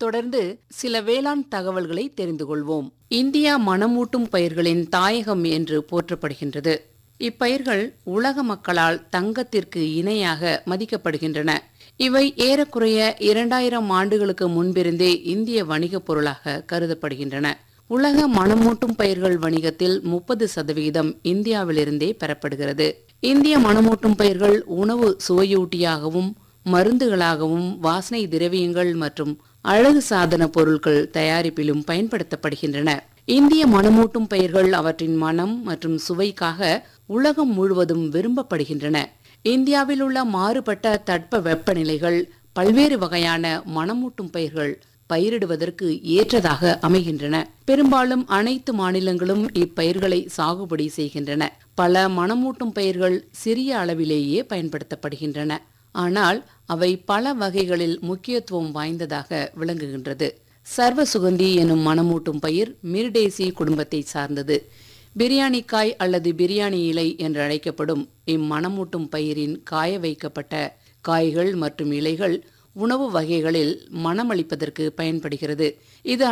தொடர்ந்து சில வேளாண் தகவல்களை தெரிந்து கொள்வோம் இந்தியா மணமூட்டும் பயிர்களின் தாயகம் என்று போற்றப்படுகின்றது இப்பயிர்கள் உலக மக்களால் தங்கத்திற்கு இணையாக மதிக்கப்படுகின்றன இவை ஏறக்குறைய இரண்டாயிரம் ஆண்டுகளுக்கு முன்பிருந்தே இந்திய வணிகப் பொருளாக கருதப்படுகின்றன உலக மணமூட்டும் பயிர்கள் வணிகத்தில் முப்பது சதவிகிதம் இந்தியாவிலிருந்தே பெறப்படுகிறது இந்திய மணமூட்டும் பயிர்கள் உணவு சுவையூட்டியாகவும் மருந்துகளாகவும் வாசனை திரவியங்கள் மற்றும் அழகு சாதன பொருட்கள் தயாரிப்பிலும் பயன்படுத்தப்படுகின்றன இந்திய மணமூட்டும் பயிர்கள் அவற்றின் மனம் மற்றும் சுவைக்காக உலகம் முழுவதும் விரும்பப்படுகின்றன இந்தியாவில் உள்ள மாறுபட்ட தட்ப வெப்பநிலைகள் பல்வேறு வகையான மணமூட்டும் பயிர்கள் பயிரிடுவதற்கு ஏற்றதாக அமைகின்றன பெரும்பாலும் அனைத்து மாநிலங்களும் இப்பயிர்களை சாகுபடி செய்கின்றன பல மணமூட்டும் பயிர்கள் சிறிய அளவிலேயே பயன்படுத்தப்படுகின்றன ஆனால் அவை பல வகைகளில் முக்கியத்துவம் வாய்ந்ததாக விளங்குகின்றது சர்வ சுகந்தி எனும் மணமூட்டும் பயிர் மிர்டேசி குடும்பத்தை சார்ந்தது பிரியாணிக்காய் அல்லது பிரியாணி இலை என்று அழைக்கப்படும் இம்மணமூட்டும் பயிரின் காய வைக்கப்பட்ட காய்கள் மற்றும் இலைகள் உணவு வகைகளில் மணமளிப்பதற்கு பயன்படுகிறது இது